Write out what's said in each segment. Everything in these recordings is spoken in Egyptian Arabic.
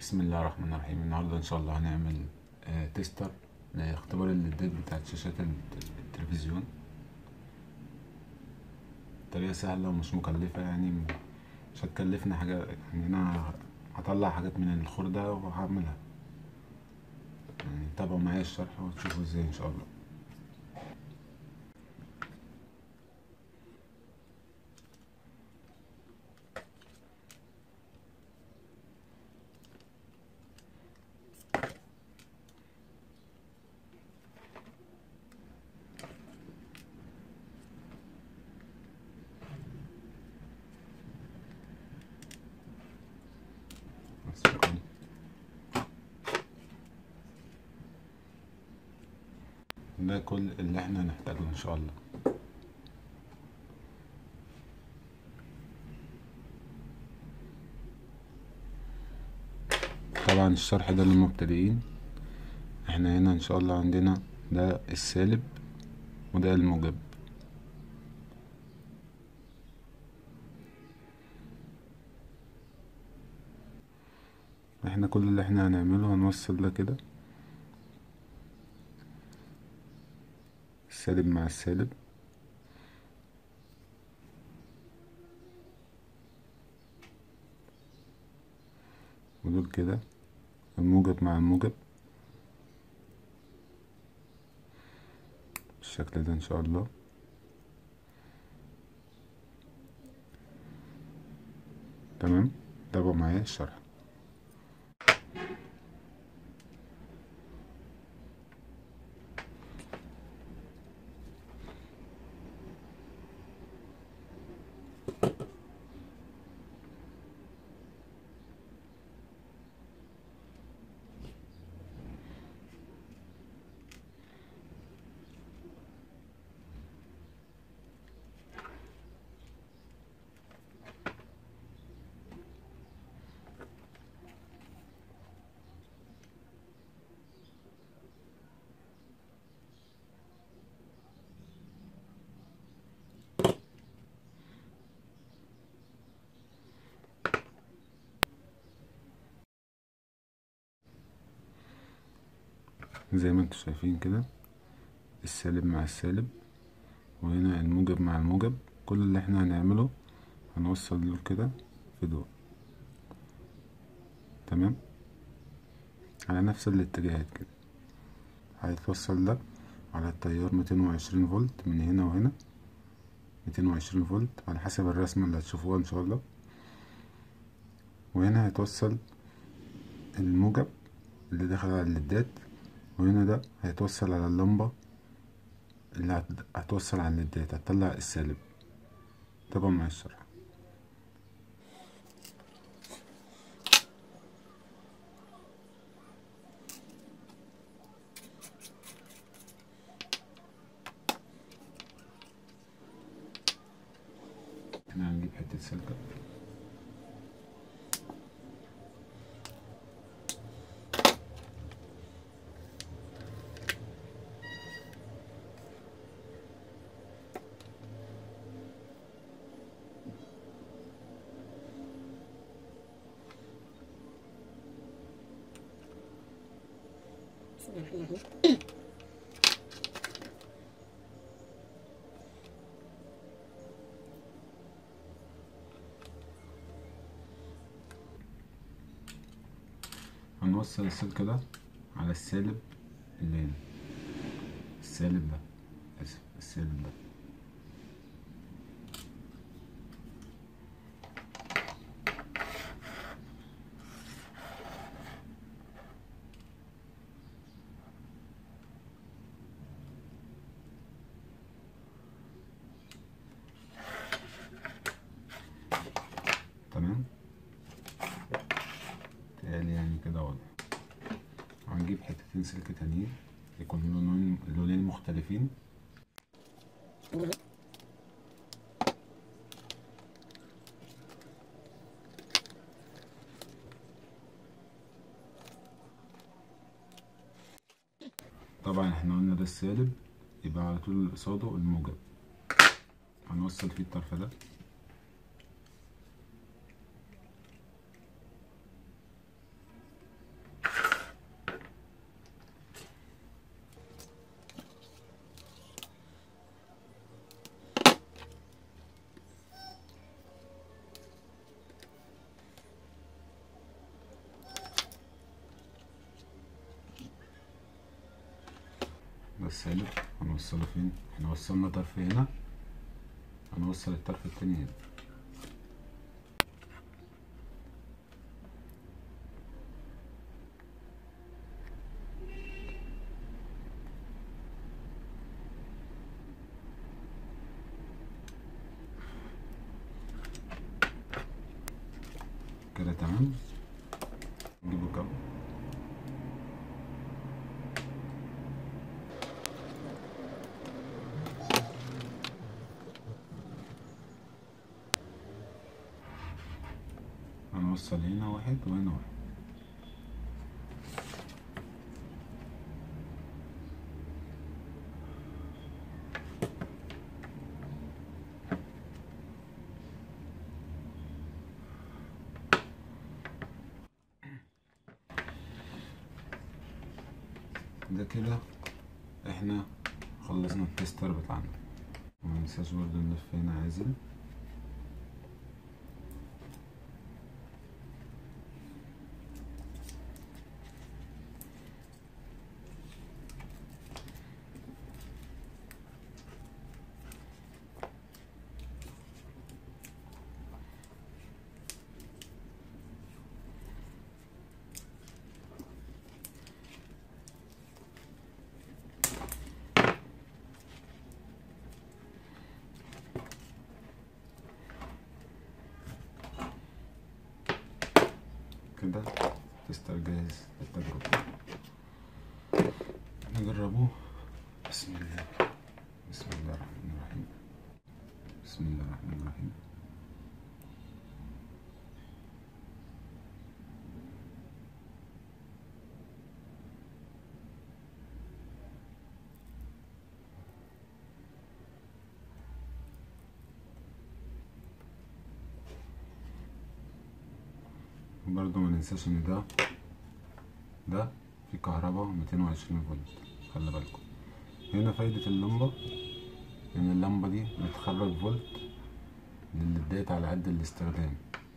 بسم الله الرحمن الرحيم النهاردة إن شاء الله هنعمل آه، تيستر لاختبار الليدات بتاعت شاشات الت- التلفزيون طريقة سهلة ومش مكلفة يعني م- مش هتكلفنا حاجة يعني أنا هطلع حاجات من الخردة وهعملها يعني تابعوا معايا الشرح وتشوفوا ازاي إن شاء الله بس شكراً. ده كل اللي احنا هنحتاجه ان شاء الله طبعا الشرح ده للمبتدئين احنا هنا ان شاء الله عندنا ده السالب وده الموجب احنا كل اللي احنا هنعمله هنوصل ده كده السالب مع السالب ودول كده الموجب مع الموجب بالشكل ده ان شاء الله تمام تابعوا معايا الشرح زي ما انتوا شايفين كده السالب مع السالب وهنا الموجب مع الموجب كل اللي احنا هنعمله هنوصل دول كده في دول تمام على نفس الاتجاهات كده هيتوصل ده على التيار ميتين وعشرين فولت من هنا وهنا ميتين وعشرين فولت على حسب الرسمة اللي هتشوفوها ان شاء الله وهنا هيتوصل الموجب اللي داخل على الليدات وهنا ده هيتوصل على اللمبة اللي هت- هتوصل على الليدات هتطلع السالب طبعا مع الشرح احنا هنجيب حتة سلكة بسم الله الرحمن الرحيم هنوصل السلك ده على السالب اللي هنا السالب ده اسف السالب ده تمام تقال يعني كده واضح هنجيب حتتين سلك تانيين يكون لونين لونين مختلفين طبعا احنا قلنا ده السالب يبقى على طول قصاده الموجب هنوصل فيه الطرف ده السالب هنوصله فين احنا وصلنا طرف هنا هنوصل الطرف التاني هنا كده تمام نجيبه كام هنوصل هنا واحد وهنا واحد ده كده احنا خلصنا التستر بتاعنا ومننساش برضه نلف هنا عازل كده تستر جاهز للتجربة نجربوه بسم الله بسم الله الرحمن الرحيم بسم الله الرحمن الرحيم برضو ما ننساش ان ده ده في كهرباء 220 فولت خلي بالكم هنا فايدة اللمبة ان اللمبة دي بتخرج فولت للدات على قد الاستخدام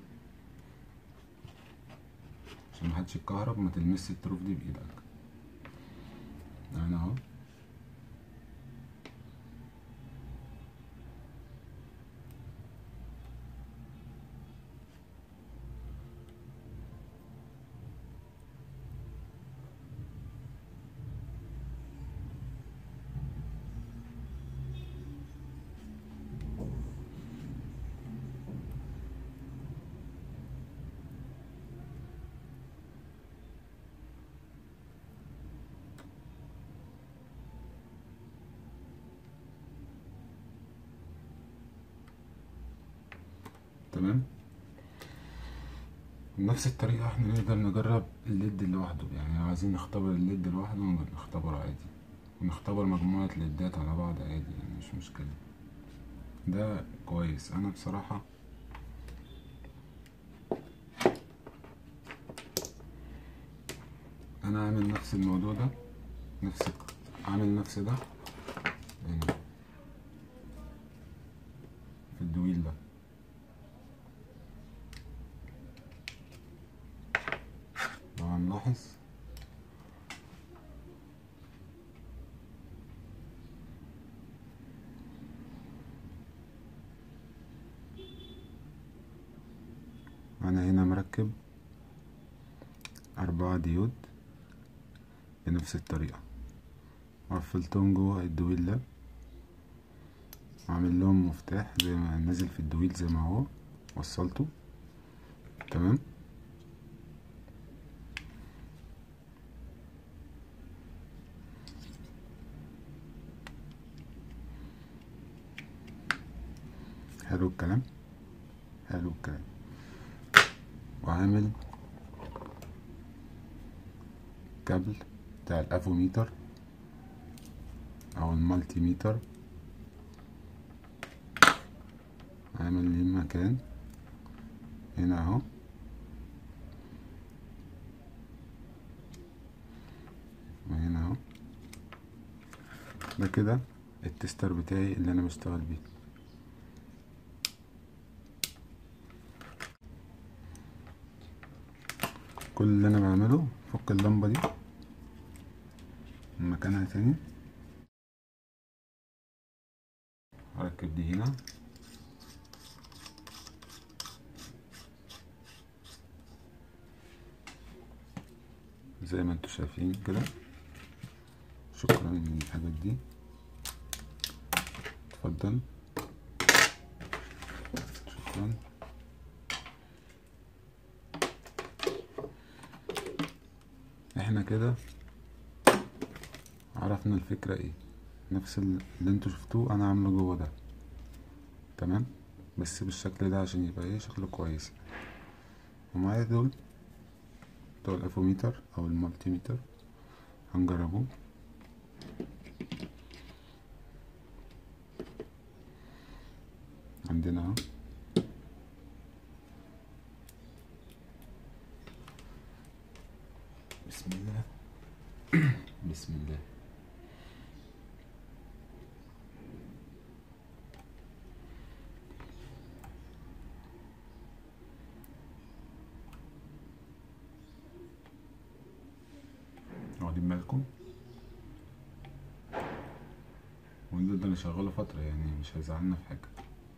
عشان محدش يتكهرب ما تلمس التروف دي بايدك يعني اهو تمام بنفس الطريقة احنا نقدر نجرب الليد لوحده يعني لو عايزين نختبر الليد لوحده نختبره عادي ونختبر مجموعة ليدات على بعض عادي يعني مش مشكلة ده كويس انا بصراحة انا عامل نفس الموضوع ده نفس عامل نفس ده هنا في الدويل ده لو هنلاحظ أنا هنا مركب أربعة ديود بنفس الطريقة وقفلتهم جوه الدويل ده وعامل لهم مفتاح زي ما نازل في الدويل زي ما هو وصلته تمام حلو الكلام حلو الكلام وعامل كابل بتاع الافوميتر او المالتي ميتر عامل ليه مكان هنا اهو وهنا اهو ده كده التستر بتاعي اللي انا بشتغل بيه كل اللي انا بعمله فك اللمبه دي من مكانها تاني هركب دي هنا زي ما انتوا شايفين كده شكرا للحاجات دي اتفضل شكرا احنا كده عرفنا الفكرة ايه نفس ال- اللي انتوا شفتوه انا عامله جوه ده تمام بس بالشكل ده عشان يبقى ايه شكله كويس ومعايا دول بتوع الافوميتر او المالتيميتر هنجربوه عندنا اهو بسم الله بسم الله واخدين بالكم ونقدر نشغله فترة يعني مش هيزعلنا في حاجة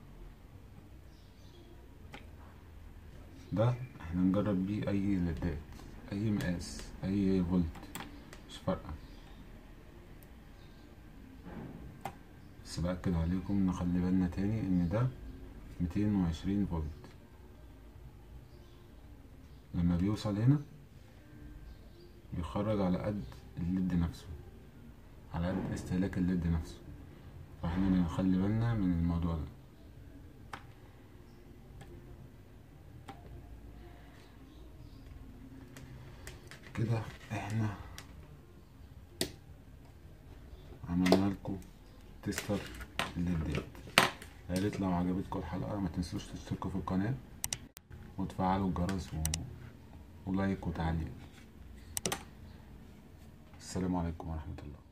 ده احنا نجرب بيه اي لدات اي مقاس اي فولت مش فارقة بس بأكد عليكم نخلي بالنا تاني ان ده ميتين وعشرين فولت لما بيوصل هنا بيخرج على قد الليد نفسه على قد استهلاك الليد نفسه فاحنا نخلي بالنا من الموضوع ده كده احنا عملنا لكم تستر الليدات يا ريت لو عجبتكم الحلقة ما تنسوش تشتركوا في القناة وتفعلوا الجرس و... ولايك وتعليق السلام عليكم ورحمة الله